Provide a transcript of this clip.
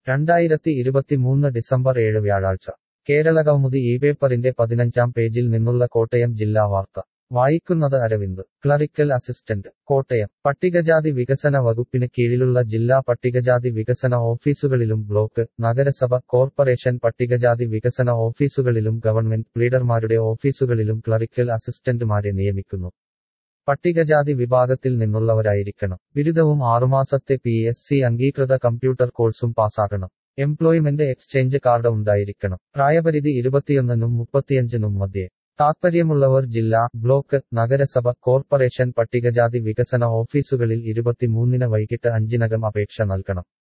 രണ്ടായിരത്തി ഇരുപത്തിമൂന്ന് ഡിസംബർ ഏഴ് വ്യാഴാഴ്ച കേരളകൗമുദി ഈ പേപ്പറിന്റെ പതിനഞ്ചാം പേജിൽ നിന്നുള്ള കോട്ടയം ജില്ലാ വാർത്ത വായിക്കുന്നത് അരവിന്ദ് ക്ലറിക്കൽ അസിസ്റ്റന്റ് കോട്ടയം പട്ടികജാതി വികസന വകുപ്പിന് കീഴിലുള്ള ജില്ലാ പട്ടികജാതി വികസന ഓഫീസുകളിലും ബ്ലോക്ക് നഗരസഭ കോർപ്പറേഷൻ പട്ടികജാതി വികസന ഓഫീസുകളിലും ഗവൺമെന്റ് പ്ലീഡർമാരുടെ ഓഫീസുകളിലും ക്ലറിക്കൽ അസിസ്റ്റന്റുമാരെ നിയമിക്കുന്നു പട്ടികജാതി വിഭാഗത്തിൽ നിന്നുള്ളവരായിരിക്കണം ബിരുദവും ആറുമാസത്തെ പി എസ് സി അംഗീകൃത കമ്പ്യൂട്ടർ കോഴ്സും പാസ്സാകണം എംപ്ലോയ്മെന്റ് എക്സ്ചേഞ്ച് കാർഡ് ഉണ്ടായിരിക്കണം പ്രായപരിധി ഇരുപത്തിയൊന്നിനും മുപ്പത്തിയഞ്ചിനും മധ്യേ താത്പര്യമുള്ളവർ ജില്ലാ ബ്ലോക്ക് നഗരസഭ കോർപ്പറേഷൻ പട്ടികജാതി വികസന ഓഫീസുകളിൽ ഇരുപത്തിമൂന്നിന് വൈകിട്ട് അഞ്ചിനകം അപേക്ഷ നൽകണം